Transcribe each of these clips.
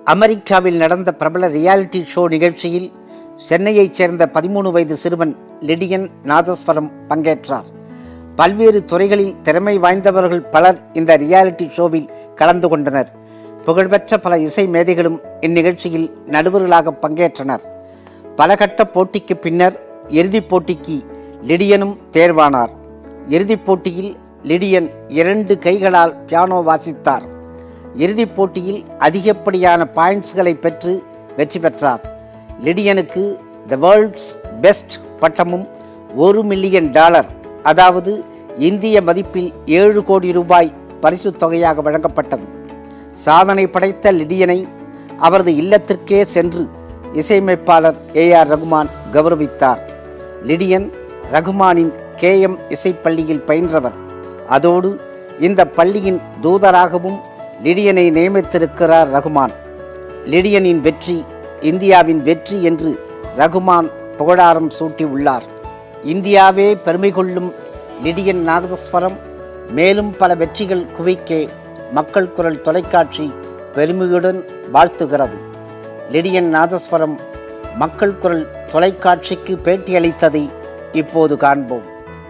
அமெரிக்காவில் நடந்த பிரபல ரியாலிட்டி ஷோ நிகழ்ச்சியில் சென்னையைச் சேர்ந்த பதிமூணு வயது சிறுவன் லிடியன் நாதஸ்வரம் பங்கேற்றார் பல்வேறு துறைகளில் திறமை வாய்ந்தவர்கள் பலர் இந்த ரியாலிட்டி ஷோவில் கலந்து கொண்டனர் புகழ்பெற்ற பல இசை மேதைகளும் இந்நிகழ்ச்சியில் நடுவர்களாக பங்கேற்றனர் பல கட்ட போட்டிக்கு பின்னர் இறுதிப் போட்டிக்கு லிடியனும் தேர்வானார் இறுதிப் போட்டியில் லிடியன் இரண்டு கைகளால் பியானோ வாசித்தார் இறுதிப் போட்டியில் அதிகப்படியான பாயிண்ட்ஸ்களை பெற்று வெற்றி பெற்றார் லிடியனுக்கு த வேர்ல்ட்ஸ் பெஸ்ட் பட்டமும் ஒரு மில்லியன் டாலர் அதாவது இந்திய மதிப்பில் ஏழு கோடி ரூபாய் பரிசுத் தொகையாக வழங்கப்பட்டது சாதனை படைத்த லிடியனை அவரது இல்லத்திற்கே சென்று இசையமைப்பாளர் ஏ ஆர் ரகுமான் கௌரவித்தார் லிடியன் ரகுமானின் கேஎம் இசைப்பள்ளியில் பயின்றவர் அதோடு இந்த பள்ளியின் தூதராகவும் லிடியனை நியமித்திருக்கிறார் ரகுமான் லிடியனின் வெற்றி இந்தியாவின் வெற்றி என்று ரகுமான் புகழாரம் சூட்டியுள்ளார் இந்தியாவே பெருமை கொள்ளும் லிடியன் நாதஸ்வரம் மேலும் பல வெற்றிகள் குவிக்க மக்கள் குரல் தொலைக்காட்சி பெருமையுடன் வாழ்த்துகிறது லிடியன் நாதஸ்வரம் மக்கள் குரல் தொலைக்காட்சிக்கு பேட்டியளித்ததை இப்போது காண்போம்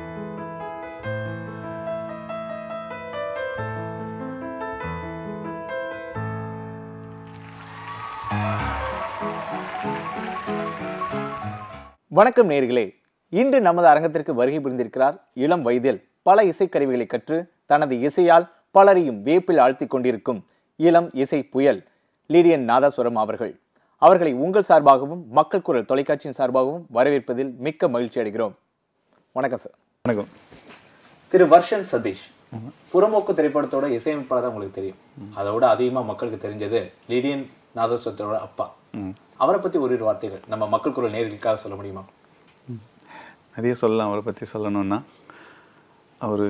வணக்கம் நேர்களே இன்று நமது அரங்கத்திற்கு வருகை புரிந்திருக்கிறார் இளம் வயதில் பல இசைக்கருவிகளை கற்று தனது இசையால் பலரையும் வியப்பில் ஆழ்த்திக் கொண்டிருக்கும் இளம் இசை புயல் லீடியன் நாதஸ்வரம் அவர்கள் அவர்களை உங்கள் சார்பாகவும் மக்கள் குரல் தொலைக்காட்சியின் சார்பாகவும் வரவேற்பதில் மிக்க மகிழ்ச்சி அடைகிறோம் வணக்கம் சார் வணக்கம் திரு வர்ஷன் சதீஷ் புறம்போக்கு திரைப்படத்தோட இசையமைப்பாளர் தான் உங்களுக்கு தெரியும் அதோட அதிகமா மக்களுக்கு தெரிஞ்சது லிடியன் நாதஸ்வரத்தோட அப்பா அவரை பத்தி ஒரு இரு வார்த்தைகள் நம்ம மக்கள் குரல் நேர்களுக்காக சொல்ல முடியுமா நிறைய சொல்லலாம் அவரை பற்றி சொல்லணும்னா அவர்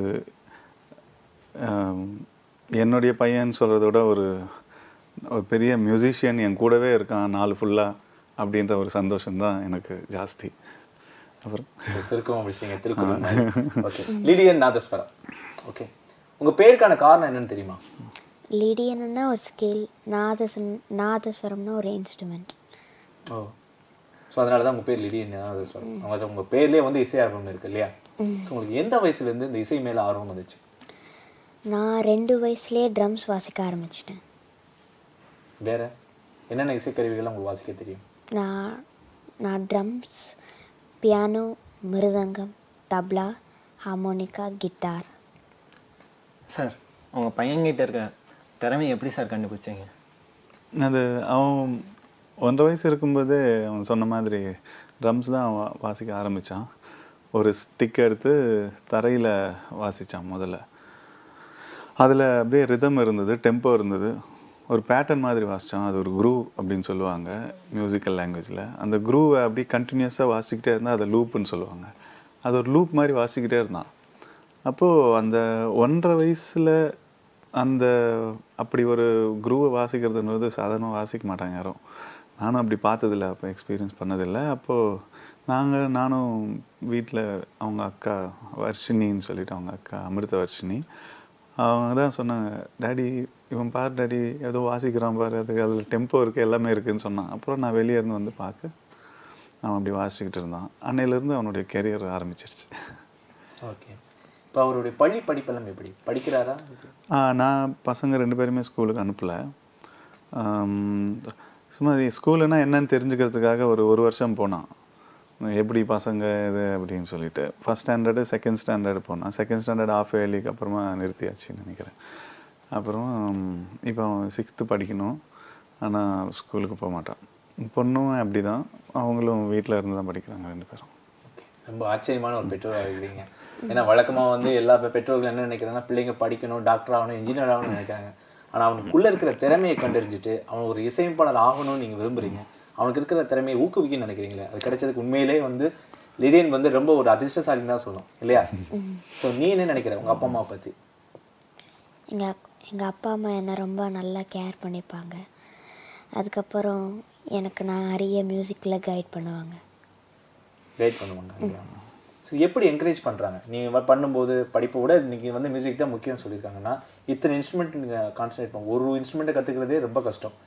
என்னுடைய பையன் சொல்கிறத விட ஒரு ஒரு பெரிய மியூசிஷியன் என் கூடவே இருக்கான் நாலு ஃபுல்லாக அப்படின்ற ஒரு சந்தோஷம்தான் எனக்கு ஜாஸ்தி அப்புறம் இது சுருக்கமா முடிச்சிங்க திருக்குறள் ஓகே லிடியன் நாதஸ்வரம் ஓகே உங்க பேருக்கான காரணம் என்னன்னு தெரியுமா லிடியன்னா ஒரு ஸ்கேல் நாதசன் நாதஸ்வரம்னா ஒரு இன்ஸ்ட்ருமெண்ட் ஓ ஸோ அதனால தான் உங்க பேர் லிடியன் நாதஸ்வரம் அவங்க உங்க பேர்லயே வந்து இசை ஆர்வம் இருக்கு இல்லையா ஸோ உங்களுக்கு எந்த வயசுல இருந்து இந்த இசை மேல ஆர்வம் வந்துச்சு நான் ரெண்டு வயசுலேயே ட்ரம்ஸ் வாசிக்க ஆரம்பிச்சிட்டேன் வேற என்னென்ன இசைக்கருவிகள்லாம் உங்களுக்கு வாசிக்க தெரியும் நான் நான் drums piano mridangam tabla harmonica guitar sir உங்கள் பையன்கிட்ட இருக்க திறமையை எப்படி சார் கண்டுபிடிச்சீங்க அது அவன் ஒன்றரை வயசு இருக்கும்போதே அவன் சொன்ன மாதிரி ட்ரம்ஸ் தான் அவன் வாசிக்க ஆரம்பித்தான் ஒரு ஸ்டிக் எடுத்து தரையில் வாசித்தான் முதல்ல அதில் அப்படியே ரிதம் இருந்தது டெம்போ இருந்தது ஒரு பேட்டர்ன் மாதிரி வாசித்தான் அது ஒரு குரூவ் அப்படின்னு சொல்லுவாங்க மியூசிக்கல் லாங்குவேஜில் அந்த குரூவை அப்படியே கண்டினியூஸாக வாசிக்கிட்டே இருந்தால் அதை லூப்புன்னு சொல்லுவாங்க அது ஒரு லூப் மாதிரி வாசிக்கிட்டே இருந்தான் அப்போது அந்த ஒன்றரை வயசில் அந்த அப்படி ஒரு குரூவை வாசிக்கிறதுன்றது சாதாரணமாக வாசிக்க மாட்டாங்க யாரும் நானும் அப்படி பார்த்ததில்ல அப்போ எக்ஸ்பீரியன்ஸ் பண்ணதில்லை அப்போது நாங்கள் நானும் வீட்டில் அவங்க அக்கா வர்ஷினின்னு சொல்லிட்டு அவங்க அக்கா அமிர்த வர்ஷினி அவங்க தான் சொன்னாங்க டேடி இவன் பார் டேடி ஏதோ வாசிக்கிறான் பாரு அதுக்கு அதில் டெம்போ இருக்குது எல்லாமே இருக்குதுன்னு சொன்னான் அப்புறம் நான் வெளியே இருந்து வந்து பார்க்க அவன் அப்படி வாசிக்கிட்டு இருந்தான் அன்னையிலேருந்து அவனுடைய கெரியர் ஆரம்பிச்சிருச்சு ஓகே இப்போ அவருடைய பள்ளி படிப்பெல்லாம் எப்படி படிக்கிறாரா ஆ, நான் பசங்க ரெண்டு பேருமே ஸ்கூலுக்கு அனுப்பலை சும்மா ஸ்கூலுனா என்னன்னு தெரிஞ்சுக்கிறதுக்காக ஒரு ஒரு வருஷம் போனான் எப்படி பசங்க இது அப்படின்னு சொல்லிட்டு ஃபஸ்ட் ஸ்டாண்டர்டு செகண்ட் ஸ்டாண்டர்டு போனான் செகண்ட் ஸ்டாண்டர்ட் ஆஃப் இயர்லிக்கு அப்புறமா நிறுத்தியாச்சுன்னு நினைக்கிறேன் அப்புறம் இப்போ அவன் சிக்ஸ்த்து படிக்கணும் ஆனால் ஸ்கூலுக்கு போக மாட்டான் பொண்ணும் அப்படி தான் அவங்களும் வீட்டில் இருந்து தான் படிக்கிறாங்க ரெண்டு பேரும் ஓகே ரொம்ப ஆச்சரியமான ஒரு பெற்றோராக இருக்கிறீங்க ஏன்னா வழக்கமா வந்து எல்லா பெ- பெற்றோர்கள் என்ன நினைக்கிறாங்கன்னா பிள்ளைங்க படிக்கணும் டாக்டர் ஆகணும் இன்ஜினியர் ஆகணும்னு நினைக்கிறாங்க ஆனா அவனுக்குள்ள இருக்கிற திறமையை கண்டறிஞ்சிட்டு அவன் ஒரு இசையமைப்பாளர் ஆகணும்னு நீங்க விரும்புறீங்க அவனுக்கு இருக்கிற திறமையை ஊக்குவிக்கணும்னு நினைக்கிறீங்களே அது கிடைச்சதுக்கு உண்மையிலே வந்து லிடியன் வந்து ரொம்ப ஒரு அதிர்ஷ்டசாலின்னு தான் சொல்லணும் இல்லையா ஸோ நீ என்ன நினைக்கிற உங்க அப்பா அம்மாவை பத்தி எங்கள் எங்கள் அப்பா அம்மா என்னை ரொம்ப நல்லா கேர் பண்ணிப்பாங்க அதுக்கப்புறம் எனக்கு நான் நிறைய மியூசிக்கில் கைட் பண்ணுவாங்க கைட் பண்ணுவாங்க சரி எப்படி என்கரேஜ் பண்றாங்க நீ வ- பண்ணும்போது படிப்பை விட இன்னைக்கு வந்து மியூசிக் தான் முக்கியம்னு சொல்லியிருக்காங்கன்னா இத்தனை இன்ஸ்ட்ருமெண்ட் நீங்கள் கான்சன்ட்ரேட் பண்ண ஒரு இன்ஸ்ட்ருமெண்ட்டை கற்றுக்கிறதே ரொம்ப கஷ்டம்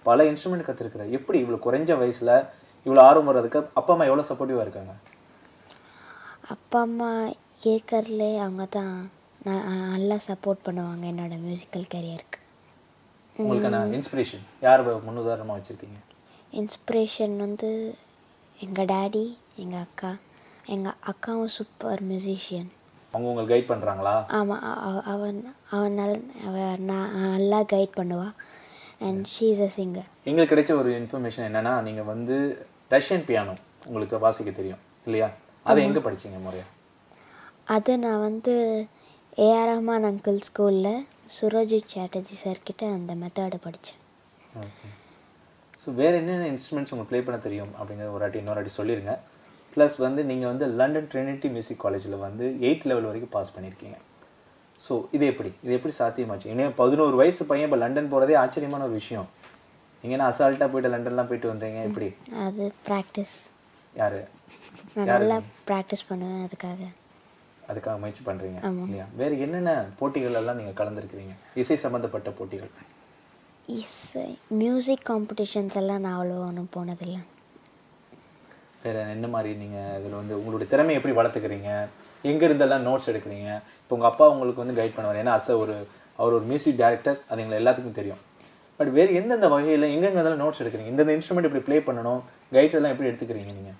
பல இன்ஸ்ட்ருமெண்ட் கற்றுருக்குற எப்படி இவ்வளோ குறைஞ்ச வயசுல இவ்வளோ ஆர்வம் வர்றதுக்கு அப்பா அம்மா எவ்வளோ சப்போர்ட்டிவாக இருக்காங்க அப்பா அம்மா கேட்கறதுலே அவங்க தான் ந- நல்லா சப்போர்ட் பண்ணுவாங்க என்னோட மியூசிக்கல் கரியருக்கு உங்களுக்கான இன்ஸ்பிரேஷன் யார் முன்னுதாரணமாக வச்சுருக்கீங்க இன்ஸ்பிரேஷன் வந்து எங்கள் டேடி எங்கள் அக்கா எங்கள் அக்காவும் சூப்பர் மியூசிஷியன் அவங்க உங்களுக்கு கைட் பண்ணுறாங்களா ஆமாம் அவன் அவன் நல் அவ நான் நல்லா கைட் பண்ணுவா and she is a singer எங்களுக்கு கிடைச்ச ஒரு இன்ஃபர்மேஷன் என்னன்னா நீங்கள் வந்து ரஷ்யன் பியானோ உங்களுக்கு வாசிக்க தெரியும் இல்லையா அதை எங்கே படிச்சீங்க முறையா அது நான் வந்து ஏஆர் ரஹ்மான் அங்கிள் ஸ்கூலில் சுரோஜித் சாட்டர்ஜி சார்கிட்ட அந்த மெத்தடை படித்தேன் ஓகே ஸோ வேறு என்னென்ன இன்ஸ்ட்ருமெண்ட்ஸ் உங்களுக்கு ப்ளே பண்ண தெரியும் அப்படிங்கிறத ஒரு வாட்டி இன்னொரு வாட்டி சொல்லிடுங்க ப்ளஸ் வந்து நீங்கள் வந்து லண்டன் ட்ரினிட்டி மியூசிக் காலேஜில் வந்து எயிட் லெவல் வரைக்கும் பாஸ் பண்ணியிருக்கீங்க ஸோ இது எப்படி இது எப்படி சாத்தியமாச்சு இன்னும் பதினோரு வயசு பையன் இப்போ லண்டன் போகிறதே ஆச்சரியமான ஒரு விஷயம் நீங்கள் என்ன அசால்ட்டாக போயிட்டு லண்டன்லாம் போயிட்டு வந்தீங்க எப்படி அது ப்ராக்டிஸ் யார் நான் நல்லா ப்ராக்டிஸ் பண்ணுவேன் அதுக்காக அதுக்காக முயற்சி பண்ணுறீங்க இல்லையா வேறு என்னென்ன போட்டிகள் எல்லாம் நீங்கள் கலந்துருக்கிறீங்க இசை சம்மந்தப்பட்ட போட்டிகள் இசை மியூசிக் காம்படிஷன்ஸ் எல்லாம் நான் அவ்வளோ ஒன்றும் போனதில்லை வேறு என்ன மாதிரி நீங்கள் இதில் வந்து உங்களுடைய திறமையை எப்படி வளர்த்துக்கிறீங்க எங்கே இருந்தெல்லாம் நோட்ஸ் எடுக்கிறீங்க இப்போ உங்கள் அப்பா உங்களுக்கு வந்து கைட் பண்ணுவார் ஏன்னா அஸ் ஒரு அவர் ஒரு மியூசிக் டைரக்டர் அது எங்களை எல்லாத்துக்கும் தெரியும் பட் வேறு எந்தெந்த வகையில் எங்கெங்க இருந்தாலும் நோட்ஸ் எடுக்கிறீங்க இந்தந்த இன்ஸ்ட்ருமெண்ட் இப்படி ப்ளே பண்ணணும் கைட்ஸ் எல்லாம் எப்படி எடுத்துக்கிறீங்க நீங்கள்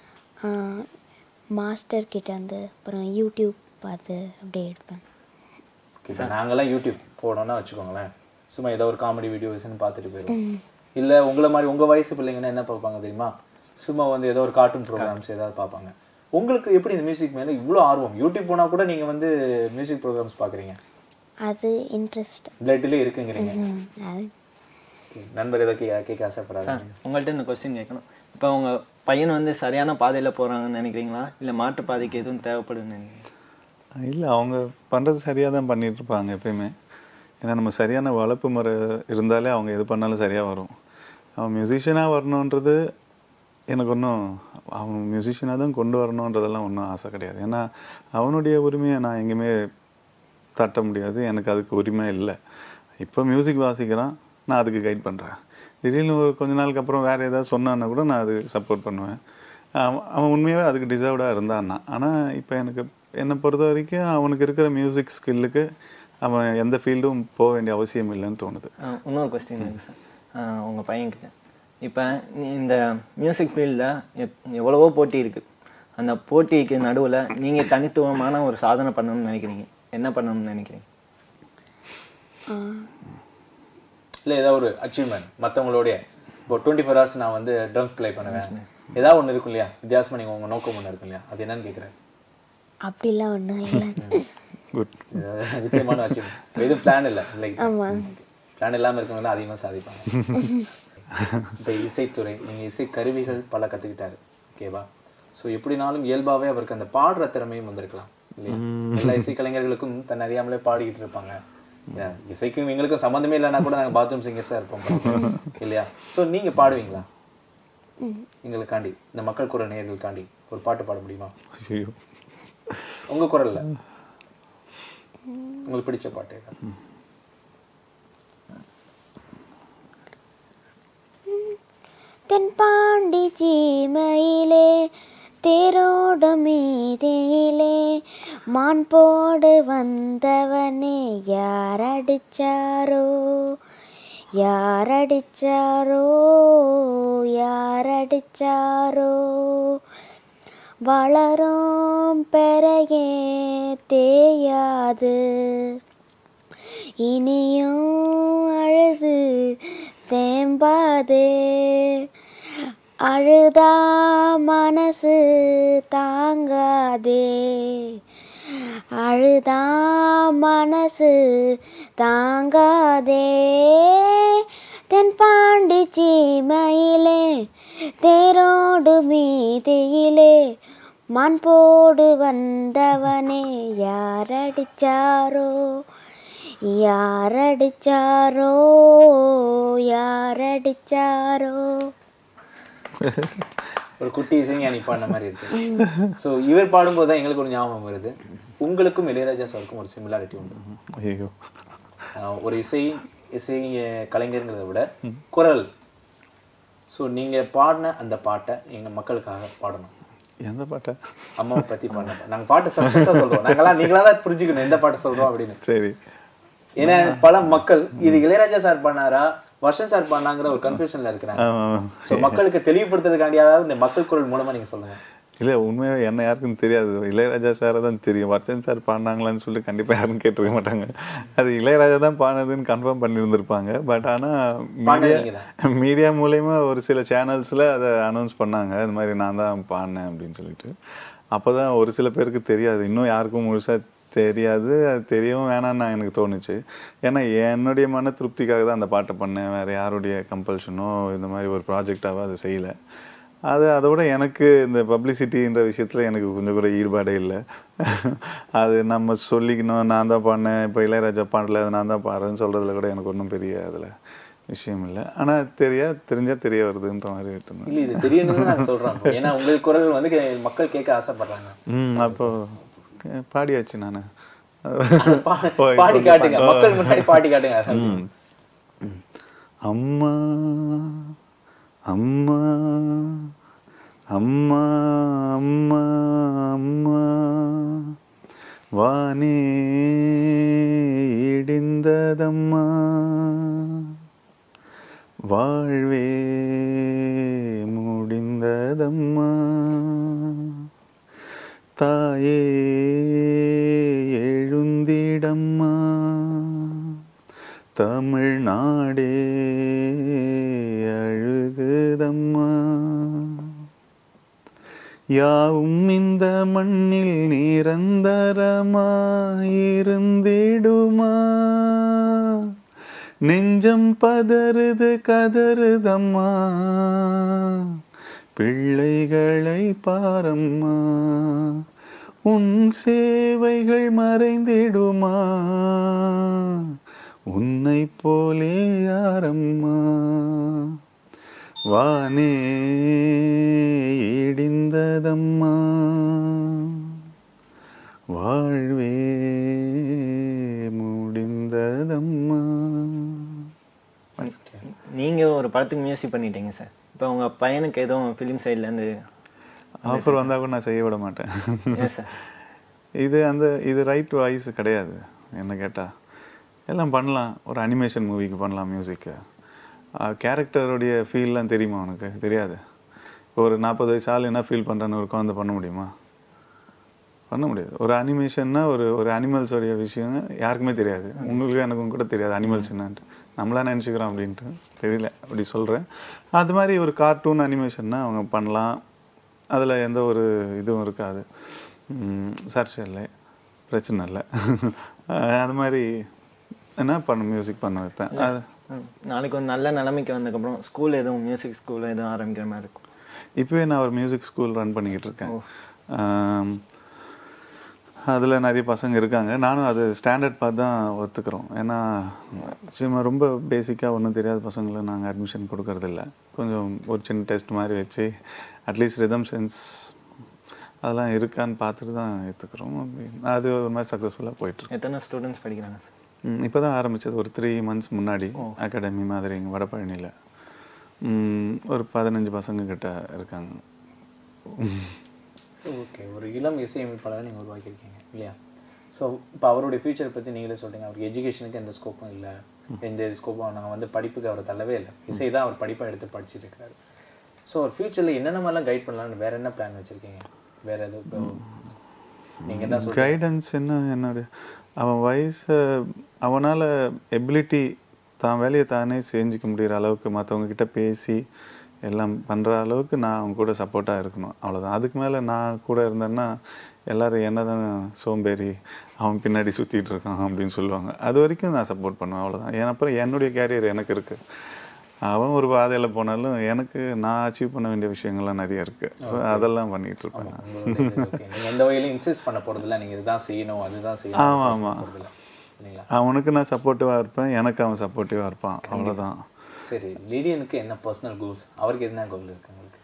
மாஸ்டர் கிட்ட வந்து அப்புறம் யூடியூப் பார்த்து அப்படியே எடுப்பேன் இப்போ நாங்கெல்லாம் யூடியூப் போனோம்னா வச்சுக்கோங்களேன் சும்மா ஏதோ ஒரு காமெடி வீடியோஸ்னு பார்த்துட்டு போயிடுவோம் இல்லை உங்களை மாதிரி உங்கள் வயசு பிள்ளைங்கன்னா என்ன பார்ப்பாங்க தெரியுமா சும்மா வந்து ஏதோ ஒரு கார்ட்டூன் ப்ரோக்ராம்ஸ் ஏதாவது பார்ப்பாங்க உங்களுக்கு எப்படி இந்த மியூசிக் மேலே இவ்வளோ ஆர்வம் யூடியூப் போனால் கூட நீங்கள் வந்து மியூசிக் ப்ரோக்ராம்ஸ் பார்க்குறீங்க அது இன்ட்ரெஸ்ட் பிளட்லேயே இருக்குங்கிறீங்க அது Okay, நண்பர் ஏதோ கே- கேட்க ஆசைப்படுறாரு சார் உங்கள்கிட்ட இந்த கொஸ்டின் கேட்கணும் இப்போ உங்கள் பையன் வந்து சரியான பாதையில் போகிறாங்கன்னு நினைக்கிறீங்களா இல்லை மாற்று பாதைக்கு எதுவும் தேவைப்படுதுன்னு நினைக்கிறீங்களா இல்லை அவங்க பண்ணுறது சரியாக தான் பண்ணிட்டு இருப்பாங்க எப்பயுமே ஏன்னா நம்ம சரியான வளர்ப்பு முறை இருந்தாலே அவங்க எது பண்ணாலும் சரியாக வரும் அவன் மியூசிஷியனாக வரணுன்றது எனக்கு ஒன்றும் அவன் மியூசிஷியனாக தான் கொண்டு வரணுன்றதெல்லாம் ஒன்றும் ஆசை கிடையாது ஏன்னா அவனுடைய உரிமையை நான் எங்கேயுமே தட்ட முடியாது எனக்கு அதுக்கு உரிமை இல்லை இப்போ மியூசிக் வாசிக்கிறான் நான் அதுக்கு கைட் பண்ணுறேன் திடீர்னு ஒரு கொஞ்ச நாளுக்கு அப்புறம் வேறு ஏதாவது சொன்னான்னா கூட நான் அது சப்போர்ட் பண்ணுவேன் அவன் அவன் உண்மையாகவே அதுக்கு டிசர்வ்டாக இருந்தான்னா ஆனால் இப்போ எனக்கு என்னை பொறுத்த வரைக்கும் அவனுக்கு இருக்கிற மியூசிக் ஸ்கில்லுக்கு அவன் எந்த ஃபீல்டும் போக வேண்டிய அவசியம் இல்லைன்னு தோணுது ஆ, இன்னொரு கொஸ்டின் இருக்குது சார் உங்கள் பையன்கிட்ட இப்போ இந்த மியூசிக் ஃபீல்டில் எவ்வளவோ போட்டி இருக்குது அந்த போட்டிக்கு நடுவில் நீங்கள் தனித்துவமான ஒரு சாதனை பண்ணணும்னு நினைக்கிறீங்க என்ன பண்ணணும்னு நினைக்கிறீங்க இல்லை ஏதாவது ஒரு அச்சீவ்மெண்ட் மற்றவங்களுடைய இப்போ டுவெண்ட்டி ஃபோர் ஹவர்ஸ் நான் வந்து ட்ரம்ஸ் ப்ளே பண்ணுவேன் ஏதாவது ஒன்று இருக்கும் இல்லையா வித்தியாசமாக நீங்கள் உங்கள் நோக்கம் ஒன்று இருக்கும் இல்லையா அது என்னன்னு கேட்குறேன் அப்படிலாம் ஒன்றும் இல்லை குட் நிச்சயமான அச்சீவ்மெண்ட் எதுவும் பிளான் இல்லை லைக் ஆமாம் பிளான் இல்லாமல் இருக்கவங்க தான் அதிகமாக சாதிப்பாங்க இப்போ இசைத்துறை நீங்கள் இசை கருவிகள் பல கற்றுக்கிட்டாரு ஓகேவா ஸோ எப்படினாலும் இயல்பாகவே அவருக்கு அந்த பாடுற திறமையும் வந்திருக்கலாம் இல்லையா எல்லா இசைக்கலைஞர்களுக்கும் தன்னை அறியாமலே பாடிக்கிட்டு இருப்பாங்க ஏன், இசைக்கும் எங்களுக்கும் சம்மந்தமே இல்லைன்னா கூட நாங்கள் பாத்ரூம் சிங்கர்ஸாக இருப்போம் இல்லையா ஸோ நீங்கள் பாடுவீங்களா எங்களுக்காண்டி இந்த மக்கள் குரல் நேயர்களுக்காண்டி ஒரு பாட்டு பாட முடியுமா ஐயோ உங்கள் குரல்ல உங்களுக்கு பிடிச்ச பாட்டு ஏதாவது? தென்பாண்டி சீமையிலே தேரோடும் மீதியிலே மான் போடு வந்தவனே யாரடிச்சாரோ யாரடிச்சாரோ யாரடிச்சாரோ வளரும் பெறையே தேயாது இனியும் அழுது தேம்பாதே அழுதா மனசு தாங்காதே அழுதா மனசு தாங்காதே தென்பாண்டி சீமையிலே தேரோடு மீதியிலே மான் போடு வந்தவனே யாரடிச்சாரோ யாரடிச்சாரோ யாரடிச்சாரோ ஒரு குட்டி இசைஞானி பாடின மாதிரி இருக்கு ஸோ இவர் பாடும்போது தான் எங்களுக்கு ஒரு ஞாபகம் வருது உங்களுக்கும் இளையராஜா சாருக்கும் ஒரு சிமிலாரிட்டி உண்டு ஐயோ ஆஹ் ஒரு இசை இசை கலைஞருங்கிறத விட குரல் ஸோ நீங்க பாடின அந்த பாட்டை எங்க மக்களுக்காக பாடணும் எந்த பாட்டை அம்மாவை பத்தி பாடின நாங்க பாட்டு சஸ்பென்ஸா சொல்றோம் நாங்கெல்லாம் நீங்களா தான் புரிஞ்சுக்கணும் எந்த பாட்டு சொல்றோம் அப்படின்னு சரி ஏன்னா பல மக்கள் இது இளையராஜா சார் பண்ணாரா வர்ஷன் சார் பண்ணாங்கிற ஒரு கன்ஃபியூஷன்ல இருக்கிறாங்க ஆமா. ஸோ மக்களுக்கு தெளிவுபடுத்துறதுக்காண்டியாவது இந்த மக்கள் குரல் மூலமா நீங்க சொல்லுங்க இல்லை உண்மையாக என்ன யாருக்கும் தெரியாது இளையராஜா சாரை தான் தெரியும் வர்ஷன் சார் பாடினாங்களான்னு சொல்லி கண்டிப்பாக யாரும் கேட்டிருக்க மாட்டாங்க அது இளையராஜா தான் பாடினதுன்னு கன்ஃபார்ம் பண்ணியிருந்திருப்பாங்க பட் ஆனால் மீடியா நீங்க மீடியா மூலயமா ஒரு சில சேனல்ஸில் அதை அனௌன்ஸ் பண்ணாங்க இது மாதிரி நான் தான் பாடினேன் அப்படின்னு சொல்லிட்டு அப்போ தான் ஒரு சில பேருக்கு தெரியாது இன்னும் யாருக்கும் முழுசாக தெரியாது அது தெரியவும் வேணாம்னு நான் எனக்கு தோணுச்சு ஏன்னா என்னுடைய மன திருப்திக்காக தான் அந்த பாட்டை பண்ணேன் வேறு யாருடைய கம்பல்ஷனோ இந்த மாதிரி ஒரு ப்ராஜெக்டாவோ அதை செய்யலை அது அதோட எனக்கு இந்த பப்ளிசிட்டின்ற விஷயத்தில் எனக்கு கொஞ்சம் கூட ஈடுபாடே இல்லை அது நம்ம சொல்லிக்கணும் நான் தான் பாடினேன் இப்போ இளையராஜா பாடல அது நான் தான் பாடுறேன்னு சொல்கிறதுல கூட எனக்கு ஒன்றும் பெரிய அதில் விஷயம் இல்லை ஆனால் தெரியா தெரிஞ்சால் தெரிய வருதுன்ற மாதிரி இருந்தேன் இல்ல இது தெரியணும்னு நான் சொல்றேன் ஏன்னா உங்கள் குரல் வந்து கே- மக்கள் கேட்க ஆசைப்படுறாங்க ம் அப்போ கே- பாடியாச்சு நான் பா- பாடி காட்டுங்க மக்கள் முன்னாடி பாடி காட்டுங்க அம்மா அம்மா அம்மா அம்மா அம்மா வானே இடிந்ததம்மா வாழ்வே முடிந்ததம்மா தாயே எழுந்திடம்மா தமிழ்நாடே அழுகுதம்மா யாவும் இந்த மண்ணில் நிரந்தரமாயிருந்திடுமா நெஞ்சம் பதறுது கதறுதம்மா பிள்ளைகளை பாரம்மா உன் சேவைகள் மறைந்திடுமா உன்னை போலே யாரம்மா வானே இடிந்ததம்மா வாழ்வே முடிந்ததம்மா நீங்க ஒரு படத்துக்கு மியூசிக் பண்ணிட்டீங்க சார் இப்போ உங்க பையனுக்கு எதுவும் ஃபிலிம் சைட்லேருந்து ஆஃபர் வந்தால் கூட நான் செய்ய விட மாட்டேன் ஏன் சார் இது அந்த இது ரைட் வாய்ஸ் கிடையாது என்ன கேட்டால் எல்லாம் பண்ணலாம் ஒரு அனிமேஷன் மூவிக்கு பண்ணலாம் மியூசிக்கு கேரக்டருடைய ஃபீல்லாம் தெரியுமா உனக்கு தெரியாது இப்போ ஒரு நாற்பது வயசு ஆள் என்ன ஃபீல் பண்ணுறான்னு ஒரு குழந்தை பண்ண முடியுமா பண்ண முடியாது ஒரு அனிமேஷன்னா ஒரு ஒரு அனிமல்ஸோடைய விஷயம் யாருக்குமே தெரியாது உங்களுக்கு எனக்கும் கூட தெரியாது அனிமல்ஸ் என்னன்ட்டு நம்மளா நினச்சிக்கிறோம் அப்படின்ட்டு தெரியல அப்படி சொல்கிறேன் அது மாதிரி ஒரு கார்ட்டூன் அனிமேஷன்னா அவங்க பண்ணலாம் அதில் எந்த ஒரு இதுவும் இருக்காது சர்ச் இல்லை பிரச்சனை இல்லை அது மாதிரி என்ன பண்ண மியூசிக் பண்ண வைப்பேன் அது ம். நாளைக்கு ஒரு நல்ல நிலைமைக்கு வந்ததுக்கப்புறம் ஸ்கூல் எதுவும் மியூசிக் ஸ்கூல் எதுவும் ஆரம்பிக்கிற மாதிரி இருக்கும் இப்போவே நான் ஒரு மியூசிக் ஸ்கூல் ரன் பண்ணிக்கிட்டு இருக்கேன் அதில் நிறைய பசங்க இருக்காங்க நானும் அது ஸ்டாண்டர்ட் பார்த்து தான் ஒத்துக்கிறோம் ஏன்னா சும்மா ரொம்ப பேசிக்காக ஒன்றும் தெரியாத பசங்களை நாங்கள் அட்மிஷன் கொடுக்கறதில்ல கொஞ்சம் ஒரு சின்ன டெஸ்ட் மாதிரி வச்சு அட்லீஸ்ட் ரிதம் சென்ஸ் அதெல்லாம் இருக்கான்னு பார்த்துட்டு தான் ஏற்றுக்கிறோம் அது ஒரு மாதிரி சக்ஸஸ்ஃபுல்லாக போயிட்டுருக்கு எத்தனை ஸ்டூடெண்ட்ஸ் படிக்கிறாங்க சார் இப்போ தான் ஆரம்பிச்சது ஒரு த்ரீ மந்த்ஸ் முன்னாடி அகாடமி மாதிரி இங்கே வடபழனியில் ஒரு பதினஞ்சு பசங்க கிட்ட இருக்காங்க ஸோ ஓகே ஒரு இளம் இசையமைப்பாளரை நீங்கள் உருவாக்கியிருக்கீங்க இல்லையா ஸோ இப்போ அவருடைய ஃபியூச்சரை பற்றி நீங்களே சொல்றீங்க அவருக்கு எஜுகேஷனுக்கு எந்த ஸ்கோப்பும் இல்லை எந்த ஸ்கோப்பும் நாங்கள் வந்து படிப்புக்கு அவரை தள்ளவே இல்லை இசை தான் அவர் படிப்பாக எடுத்து படிச்சுட்டு இருக்கிறாரு ஸோ ஒரு ஃபியூச்சரில் என்னென்ன மாதிரிலாம் கைட் பண்ணலாம்னு வேற என்ன பிளான் வச்சுருக்கீங்க வேற எதுவும் இப்போ நீங்கள் தான் சொல்றீங்க கைடன்ஸ் என்ன என்னோட அவன் வயசு அவனால் எபிலிட்டி தான் வேலையை தானே செஞ்சுக்க முடிகிற அளவுக்கு மற்றவங்க கிட்ட பேசி எல்லாம் பண்ணுற அளவுக்கு நான் அவன் கூட சப்போர்ட்டாக இருக்கணும் அவ்வளோதான் அதுக்கு மேலே நான் கூட இருந்தேன்னா எல்லாரும் என்ன தான் சோம்பேறி அவன் பின்னாடி சுற்றிட்டு இருக்கான் அப்படின்னு சொல்லுவாங்க அது வரைக்கும் நான் சப்போர்ட் பண்ணுவேன் அவ்வளோதான் ஏன் அப்புறம் என்னுடைய கேரியர் எனக்கு இருக்குது அவன் ஒரு பாதையில் போனாலும் எனக்கு நான் அச்சீவ் பண்ண வேண்டிய விஷயங்கள்லாம் நிறைய இருக்குது ஸோ அதெல்லாம் பண்ணிகிட்டு இருப்பேன் நான். ஓகே நீங்கள் எந்த வகையிலும் இன்சிஸ்ட் பண்ண போகிறதில்ல நீங்கள் இதுதான் செய்யணும் அதுதான் செய்யணும் ஆமா, ஆமா. போகிறதில்ல இல்லைங்களா அவனுக்கு நான் சப்போர்ட்டிவாக இருப்பேன் எனக்கு அவன் சப்போர்ட்டிவாக இருப்பான் அவ்வளோதான் சரி லிடியனுக்கு என்ன பர்சனல் கோல்ஸ் அவருக்கு என்ன கோல் இருக்கு உங்களுக்கு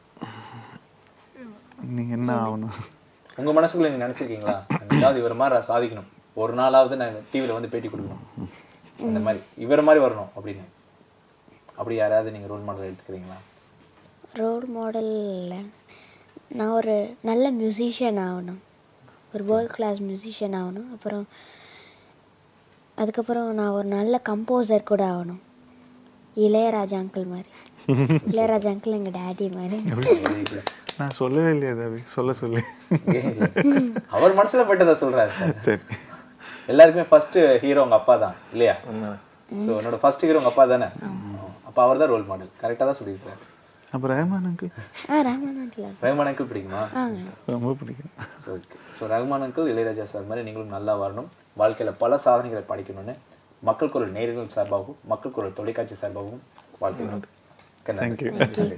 நீ என்ன ஆகணும் உங்க மனசுக்குள்ள நீங்க நினைச்சிருக்கீங்களா ஏதாவது இவர் மாதிரி நான் சாதிக்கணும் ஒரு நாளாவது நான் டிவியில் வந்து பேட்டி கொடுக்கணும் அந்த மாதிரி இவர் மாதிரி வரணும் அப்படின்னு அப்படி யாராவது நீங்கள் ரோல் மாடல் எடுத்துக்கிறீங்களா ரோல் மாடலில் நான் ஒரு நல்ல மியூசிஷியன் ஆகணும் ஒரு வேர்ல்ட் கிளாஸ் மியூசிஷியன் ஆகணும் அப்புறம் அதுக்கப்புறம் நான் ஒரு நல்ல கம்போசர் கூட ஆகணும் இளையராஜா அங்கிள் மாதிரி இளையராஜா அங்கிள் எங்கள் டேடி மாதிரி நான் சொல்லவே இல்லையே தவி சொல்ல சொல்லி அவர் மனசுல பட்டதை சொல்றாரு சார் சரி எல்லாருக்குமே ஃபர்ஸ்ட் ஹீரோ உங்க அப்பா தான் இல்லையா ஸோ என்னோட ஃபர்ஸ்ட் ஹீரோ உங்க அப்பா தானே அப்போ அவர் தான் ரோல் மாடல் கரெக்டாக தான் சொல்லியிருக்காரு அப்போ ரஹ்மான் அங்கிள் ஆ ரஹ்மான் அங்கிள் ரஹ்மான் அங்கிள் பிடிக்குமா ரொம்ப பிடிக்கும் so okay so Rahman uncle Ilaiyaraaja sir மாதிரி நீங்களும் நல்லா வரணும் வாழ்க்கையில் பல சாதனைகளை படிக்கணும்னு மக்கள் குரல் நேர்கள் சார்பாகவும் மக்கள் குரல் தொலைக்காட்சி சார்பாகவும் வாழ்த்துக்கிறோம் Thank you.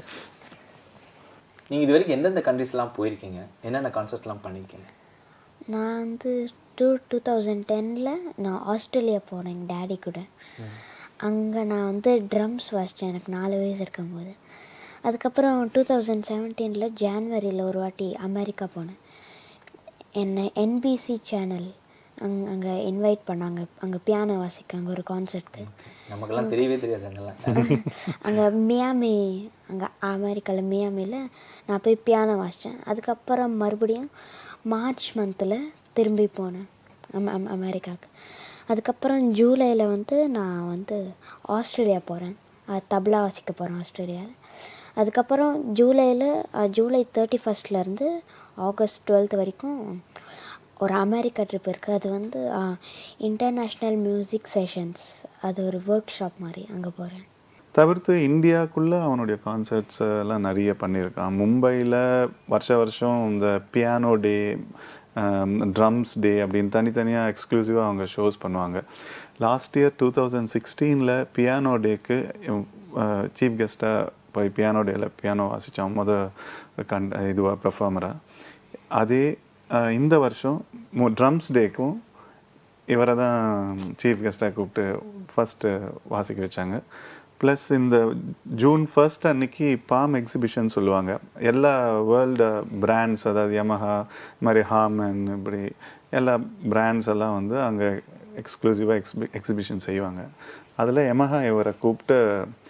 நீங்கள் இது வரைக்கும் எந்தெந்த கண்ட்ரிஸ்லாம் போயிருக்கீங்க என்னென்ன கான்சர்ட்லாம் பண்ணியிருக்கீங்க நான் வந்து டூ டூ தௌசண்ட் டெனில் நான் ஆஸ்திரேலியா போனேன் எங்கள் டேடி கூட அங்கே நான் வந்து ட்ரம்ஸ் வாசித்தேன் எனக்கு நாலு வயசு இருக்கும்போது அதுக்கப்புறம் டூ தௌசண்ட் செவன்டீனில் ஜான்வரியில் ஒரு வாட்டி அமெரிக்கா போனேன் என்னை என்பிசி சேனல் அங் அங்கே இன்வைட் பண்ணாங்க அங்கே பியானோ வாசிக்க அங்கே ஒரு கான்சர்ட்க்கு நமக்கெல்லாம் தெரியவே தெரியாது அங்கெல்லாம் அங்கே மியாமி அங்கே அமெரிக்காவில் மியாமியில் நான் போய் பியானோ வாசித்தேன் அதுக்கப்புறம் மறுபடியும் மார்ச் மந்தில் திரும்பி போனேன் அம் அம் அமெரிக்காவுக்கு அதுக்கப்புறம் ஜூலையில் வந்து நான் வந்து ஆஸ்திரேலியா போகிறேன் தபலா வாசிக்க போகிறேன் ஆஸ்திரேலியாவில் அதுக்கப்புறம் ஜூலையில் ஜூலை தேர்ட்டி ஃபஸ்ட்லேருந்து ஆகஸ்ட் டுவெல்த் வரைக்கும் ஒரு அமெரிக்கா ட்ரிப் இருக்குது அது வந்து இன்டர்நேஷ்னல் மியூசிக் செஷன்ஸ் அது ஒரு ஒர்க் ஷாப் மாதிரி அங்கே போகிறேன் தவிர்த்து இந்தியாக்குள்ளே அவனுடைய கான்சர்ட்ஸ் எல்லாம் நிறைய பண்ணியிருக்கான் மும்பையில் வருஷ வருஷம் இந்த பியானோ டே ட்ரம்ஸ் டே அப்படின்னு தனித்தனியாக எக்ஸ்க்ளூசிவாக அவங்க ஷோஸ் பண்ணுவாங்க லாஸ்ட் இயர் டூ தௌசண்ட் சிக்ஸ்டீனில் பியானோ டேக்கு சீஃப் கெஸ்ட்டாக போய் பியானோ டேயில் பியானோ வாசித்தோம் முத கண் இதுவாக பெர்ஃபார்மராக அதே அஹ், இந்த வருஷம் ட்ரம்ஸ் டேக்கும் இவரை தான் சீஃப் கெஸ்ட்டாக கூப்பிட்டு ஃபஸ்ட்டு வாசிக்க வச்சாங்க ப்ளஸ் இந்த ஜூன் ஃபர்ஸ்ட் அன்னைக்கு பாம் எக்ஸிபிஷன் சொல்லுவாங்க எல்லா வேர்ல்டு பிராண்ட்ஸ் அதாவது யமஹா இது மாதிரி ஹாமன் இப்படி எல்லா பிராண்ட்ஸ் எல்லாம் வந்து அங்கே எக்ஸ்க்ளூசிவாக எக்ஸிபி எக்ஸிபிஷன் செய்வாங்க அதில் யமஹா இவரை கூப்பிட்டு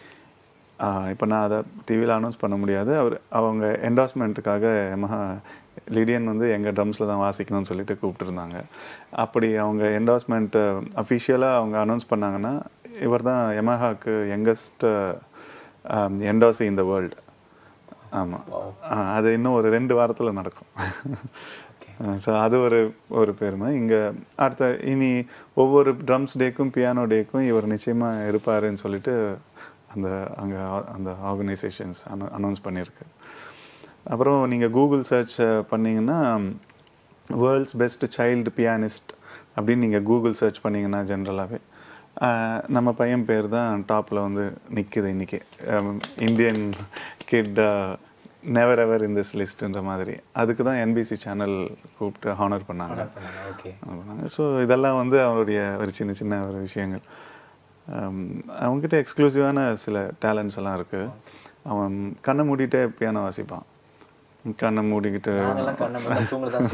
இப்போ நான் அதை டிவியில் அனௌன்ஸ் பண்ண முடியாது அவர் அவங்க என்டாஸ்மெண்ட்டுக்காக யமஹா லிடியன் வந்து எங்கள் ட்ரம்ஸில் தான் வாசிக்கணும்னு சொல்லிட்டு கூப்பிட்டுருந்தாங்க அப்படி அவங்க என்டாஸ்மெண்ட் அஃபிஷியலாக அவங்க அனௌன்ஸ் பண்ணாங்கன்னா இவர் தான் யமஹாக்கு யங்கஸ்ட் என்டாசி இந்த வேர்ல்டு ஆமாம் அது இன்னும் ஒரு ரெண்டு வாரத்தில் நடக்கும் ஸோ அது ஒரு ஒரு பெருமை இங்கே அடுத்த இனி ஒவ்வொரு ட்ரம்ஸ் டேக்கும் பியானோ டேக்கும் இவர் நிச்சயமாக இருப்பாருன்னு சொல்லிட்டு அந்த அங்கே அந்த ஆர்கனைசேஷன்ஸ் அனௌன்ஸ் பண்ணியிருக்கு அப்புறம் நீங்கள் கூகுள் சர்ச் பண்ணீங்கன்னா வேர்ல்ட்ஸ் பெஸ்ட் சைல்டு பியானிஸ்ட் அப்படின்னு நீங்கள் கூகுள் சர்ச் பண்ணீங்கன்னா ஜென்ரலாகவே நம்ம பையன் பேர் தான் டாப்பில் வந்து நிற்குது இன்றைக்கி Indian kid never ever in this லிஸ்ட்டுன்ற மாதிரி அதுக்கு தான் என்பிசி சேனல் கூப்பிட்டு ஹானர் பண்ணாங்க ஓகே பண்ணாங்க ஸோ இதெல்லாம் வந்து அவருடைய ஒரு சின்ன சின்ன ஒரு விஷயங்கள் ஆம், அவன்கிட்ட எக்ஸ்க்ளூசிவான சில டேலண்ட்ஸ் எல்லாம் இருக்குது அவன் கண்ணை மூடிட்டே பியானோ வாசிப்பான் கண்ணை மூடிக்கிட்டு நாங்கெல்லாம் கண்ணை மூடி தூங்குறதா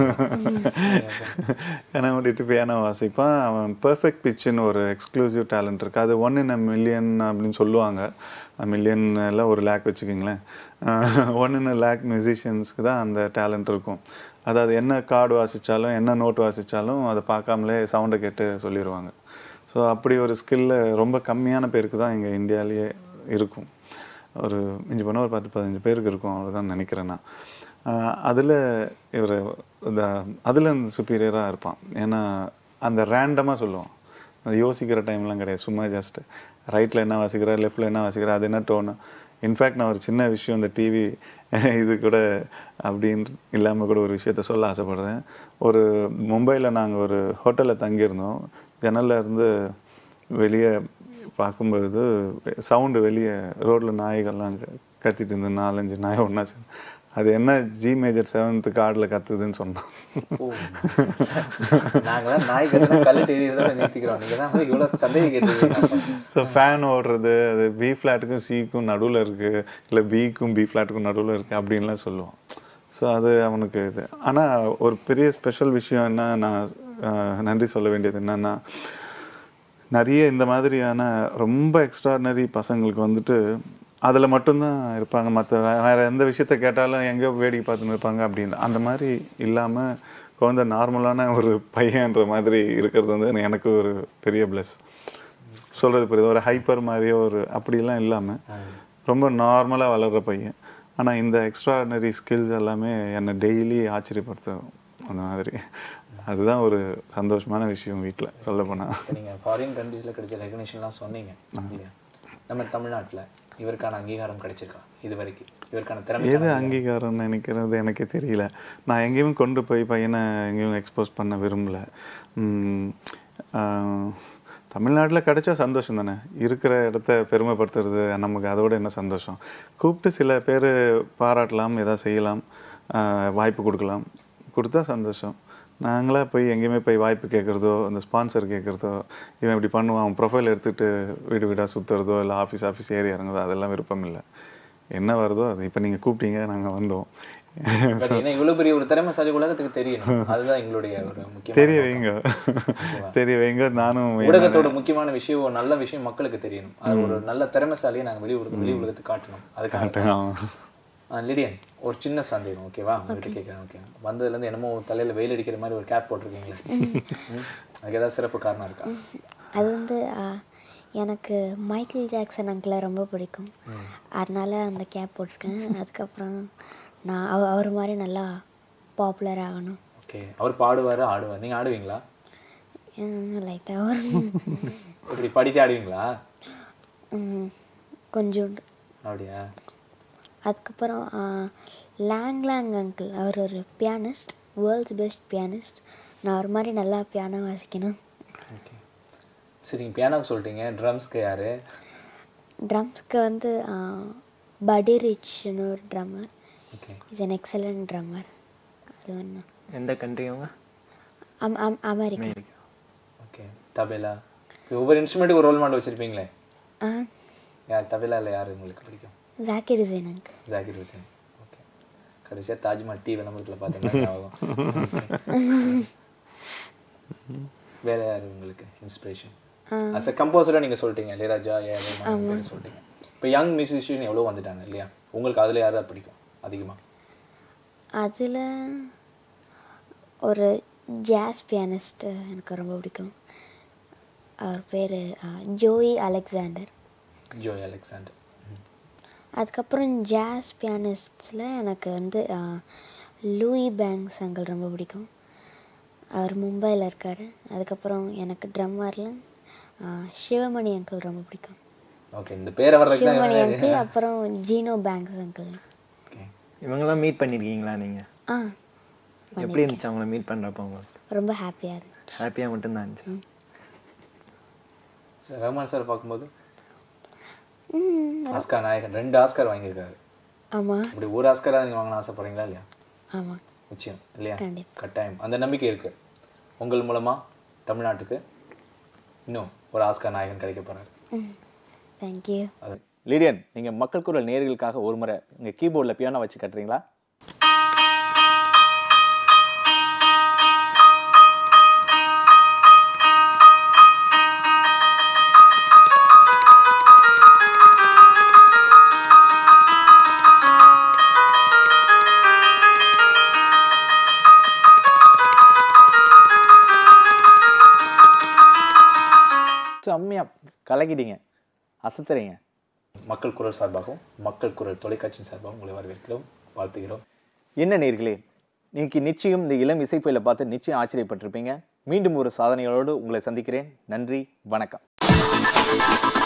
கண்ணை மூடிட்டு பியானோ வாசிப்பான் அவன் பெர்ஃபெக்ட் பிச்சுன்னு ஒரு எக்ஸ்க்ளூசிவ் டேலண்ட் இருக்குது அது ஒன் இன் அ மில்லியன் அப்படின்னு சொல்லுவாங்க மில்லியன் எல்லாம் ஒரு லேக் வச்சுக்கிங்களேன் ஒன் இன் அ லேக் மியூசிஷியன்ஸ்க்கு தான் அந்த டேலண்ட் இருக்கும் அதாவது என்ன கார்டு வாசித்தாலும் என்ன நோட் வாசித்தாலும் அதை பார்க்காமலே சவுண்டை கேட்டு சொல்லிடுவாங்க ஸோ அப்படி ஒரு ஸ்கில்லு ரொம்ப கம்மியான பேருக்கு தான் இங்கே இந்தியாவிலேயே இருக்கும் ஒரு மிஞ்சி போனால் ஒரு பத்து பதினஞ்சு பேருக்கு இருக்கும் அவ்வளோதான் நினைக்கிறேன் நான் அதில் இவர் இந்த அதில் சுப்பீரியராக இருப்பான் ஏன்னா அந்த ரேண்டமாக சொல்லுவான் அது யோசிக்கிற டைம்லாம் கிடையாது சும்மா ஜஸ்ட் ரைட்டில் என்ன வாசிக்கிறா லெஃப்டில் என்ன வாசிக்கிறா அது என்ன டோனு இன்ஃபேக்ட் நான் ஒரு சின்ன விஷயம் இந்த டிவி இது கூட அப்படின்னு இல்லாமல் கூட ஒரு விஷயத்த சொல்ல ஆசைப்படுறேன் ஒரு மும்பையில் நாங்கள் ஒரு ஹோட்டலில் தங்கியிருந்தோம் ஜன்னல்ல இருந்து வெளியே பார்க்கும்பொழுது சவுண்டு வெளியே ரோட்டில் நாய்கள்லாம் க- கத்திட்டு இருந்தது நாலஞ்சு நாய் ஒன்றா அது என்ன ஜி மேஜர் செவன்த்து கார்டில் கத்துதுன்னு சொன்னான் ஓ நாங்களாம் நாய் கட்டினா கல்லிட்டு எரியறதோட நிறுத்திக்கிறோம் நீங்க தான் வந்து இவ்வளவு சந்தேகம் கேட்டுருக்கீங்க ஸோ ஃபேன் ஓடுறது அது பி ஃப்ளாட்டுக்கும் சிக்கும் நடுவில் இருக்குது இல்லை பிக்கும் பி ஃப்ளாட்டுக்கும் நடுவில் இருக்குது அப்படின்லாம் சொல்லுவான் ஸோ அது அவனுக்கு இது ஆனால் ஒரு பெரிய ஸ்பெஷல் விஷயம் என்ன நான் ஆஹ், நன்றி சொல்ல வேண்டியது என்னன்னா நிறைய இந்த மாதிரியான ரொம்ப எக்ஸ்ட்ராடினரி பசங்களுக்கு வந்துட்டு அதில் மட்டும்தான் இருப்பாங்க மற்ற வேற எந்த விஷயத்த கேட்டாலும் எங்கேயோ வேடிக்கை பார்த்துன்னு இருப்பாங்க அப்படின்னு அந்த மாதிரி இல்லாமல் குழந்தை நார்மலான ஒரு பையன்ற மாதிரி இருக்கிறது வந்து எனக்கு ஒரு பெரிய ப்ளஸ் சொல்கிறது புரியுது ஒரு ஹைப்பர் மாதிரியோ ஒரு அப்படிலாம் இல்லாமல் ரொம்ப நார்மலாக வளர்கிற பையன் ஆனால் இந்த எக்ஸ்ட்ராடினரி ஸ்கில்ஸ் எல்லாமே என்னை டெய்லி ஆச்சரியப்படுத்தும் அந்த மாதிரி அதுதான் ஒரு சந்தோஷமான விஷயம் வீட்டில் சொல்ல போனால் இப்போ நீங்கள் ஃபாரின் கண்ட்ரீஸில் கிடைச்ச ரெகனேஷன்லாம் சொன்னீங்க இல்லையா நம்ம தமிழ்நாட்டில் இவருக்கான அங்கீகாரம் கிடைச்சிருக்கா இது வரைக்கும் இவருக்கான திறமை எது அங்கீகாரம் நினைக்கிறது எனக்கே தெரியல நான் எங்கேயும் கொண்டு போய் பையனை எங்கேயும் எக்ஸ்போஸ் பண்ண விரும்பல தமிழ்நாட்டில் கிடைச்சா சந்தோஷம் தானே இருக்கிற இடத்த பெருமைப்படுத்துறது நமக்கு அதோட என்ன சந்தோஷம் கூப்பிட்டு சில பேர் பாராட்டலாம் எதாவது செய்யலாம் ஆஹ் வாய்ப்பு கொடுக்கலாம் கொடுத்தா சந்தோஷம் நாங்களாக போய் எங்கேயுமே போய் வாய்ப்பு கேட்குறதோ அந்த ஸ்பான்சர் கேட்குறதோ இவன் இப்படி பண்ணுவான் அவன் ப்ரொஃபைல் எடுத்துகிட்டு வீடு வீடாக சுற்றுறதோ இல்லை ஆஃபீஸ் ஆஃபீஸ் ஏறி இறங்குறதோ அதெல்லாம் விருப்பம் இல்லை என்ன வருதோ அது இப்போ நீங்கள் கூப்பிட்டீங்க நாங்கள் வந்தோம் பட் ஏன்னா இவ்வளவு பெரிய ஒரு திறமைசாலி உலகத்துக்கு தெரியணும் அதுதான் எங்களுடைய ஒரு முக்கியமான தெரிய நோக்கம். வைங்க தெரிய வைங்க நானும் ஊடகத்தோட முக்கியமான விஷயம் ஒரு நல்ல விஷயம் மக்களுக்கு தெரியணும் அது ஒரு நல்ல திறமைசாலியை நாங்க வெளி உலக- வெளி உலகத்துக்கு காட்டணும் அதுக்காக காட்டுறேன். ஆ, லிடியன் ஒரு சின்ன சந்தேகம் ஓகேவா உங்ககிட்ட கேட்குறேன் ஓகே வந்ததுல இருந்து என்னமோ தலையில வெயில் அடிக்கிற மாதிரி ஒரு கேப் போட்டிருக்கீங்களே ம். அதுக்கு ஏதாவது சிறப்பு காரணம் இருக்கா அது வந்து ஆ, எனக்கு மைக்கேல் ஜாக்சன் அங்கிளை ரொம்ப பிடிக்கும் அதனால அந்த கேப் போட்டிருக்கேன் அதுக்கப்புறம் நான் அவ அவர் மாதிரி நல்லா பாப்புலர் ஆகணும் ஓகே அவர் பாடுவாரு ஆடுவார் நீங்க ஆடுவீங்களா லைட்டாக வரும் இப்படி பாடிட்டு ஆடுவீங்களா ம், கொஞ்சோண்டு அப்படியா அதுக்கப்புறம் ஆ, லாங் லாங் அங்கிள் அவர் ஒரு பியானிஸ்ட் வேர்ல்ட்ஸ் பெஸ்ட் பியானிஸ்ட் நான் அவர் மாதிரி நல்லா பியானோ வாசிக்கணும் ஓகே சரி நீங்கள் பியானோக்கு சொல்லிட்டீங்க ட்ரம்ஸ்க்கு யாரு ட்ரம்ஸ்க்கு வந்து படி ரிச்னு ஒரு drummer okay is an excellent drummer அது ஒன்று எந்த கண்ட்ரி அவங்க um um America okay tabla இப்ப ஒவ்வொரு இன்ஸ்ட்ருமெண்ட்டுக்கு ஒரு ரோல் மாடல் வச்சிருப்பீங்களே ஆ யார் தபேலால யார் உங்களுக்கு பிடிக்கும் ஜாக்கிர் ஹுசேன் அங்கிள் ஜாகிர் ஹுசேன் ஓகே கடைசியாக தாஜ்மஹால் டி விளம்பரத்தில் பார்த்தீங்கன்னா ஆகும் வேற யார் உங்களுக்கு இன்ஸ்பிரேஷன் அஸ் அ கம்போசராக நீங்கள் சொல்லிட்டீங்க இளையராஜா ஏ ரஹ்மான் சொல்லிட்டீங்க இப்போ யங் மியூசிஷியன் எவ்வளோ வந்துட்டாங்க இல்லையா உங்களுக்கு அதில் யாரை பிடிக்கும் அதிகமாக அதில் ஒரு ஜாஸ் பியானிஸ்ட் எனக்கு ரொம்ப பிடிக்கும் அவர் பேர் ஜோயி அலெக்சாண்டர் ஜோய் அலெக்சாண்டர் அதுக்கப்புறம் ஜாஸ் பியானிஸ்ட்ஸில் எனக்கு வந்து ஆ, லூயி பேங்க்ஸ் அங்கிள் ரொம்ப பிடிக்கும் அவர் மும்பையில் இருக்கார் அதுக்கப்புறம் எனக்கு ட்ரம்மரில் சிவமணி அங்கிள் ரொம்ப பிடிக்கும் ஓகே இந்த பேரை வர்றதுக்கு சிவமணி தான் அங்கிள் அப்புறம் ஜீனோ பேங்க்ஸ் அங்கிள் ஓகே இவங்கெல்லாம் மீட் பண்ணியிருக்கீங்களா நீங்கள் ஆ எப்படி இருந்துச்சு அவங்கள மீட் பண்ணுறப்ப உங்களுக்கு ரொம்ப ஹாப்பியாக இருந்துச்சு ஹாப்பியாக மட்டும்தான் இருந்துச்சு சார் ரஹ்மான் சார் பார்க்கும்போது ம் ஆஸ்கார் நாயகன் ரெண்டு ஆஸ்கார் வாங்கியிருக்காரு ஆமாம் இப்படி ஒரு ஆஸ்காராக நீங்கள் வாங்கணும் ஆசைப்படுறீங்களா இல்லையா ஆமாம் நிச்சயம் இல்லையா கண்டிப்பா. கட்டாயம் அந்த நம்பிக்கை இருக்கு உங்கள் மூலமா தமிழ்நாட்டுக்கு இன்னும் ஒரு ஆஸ்கார் நாயகன் கிடைக்க போறாரு தேங்க்யூ அது லிடியன் நீங்க மக்கள் குரல் நேர்களுக்காக ஒரு முறை உங்க கீபோர்டில் பியானோ வச்சு கட்டுறீங்களா செம்மையா கலக்கிட்டீங்க அசத்துறீங்க மக்கள் குரல் சார்பாகவும் மக்கள் குரல் தொலைக்காட்சி சார்பாகவும் உங்களை வரவேற்கிறோம் வாழ்த்துகிறோம் என்ன நேர்களே இன்னைக்கு நிச்சயம் இந்த இளம் இசைப்பயில பார்த்து நிச்சயம் ஆச்சரியப்பட்டிருப்பீங்க மீண்டும் ஒரு சாதனைகளோடு உங்களை சந்திக்கிறேன் நன்றி வணக்கம்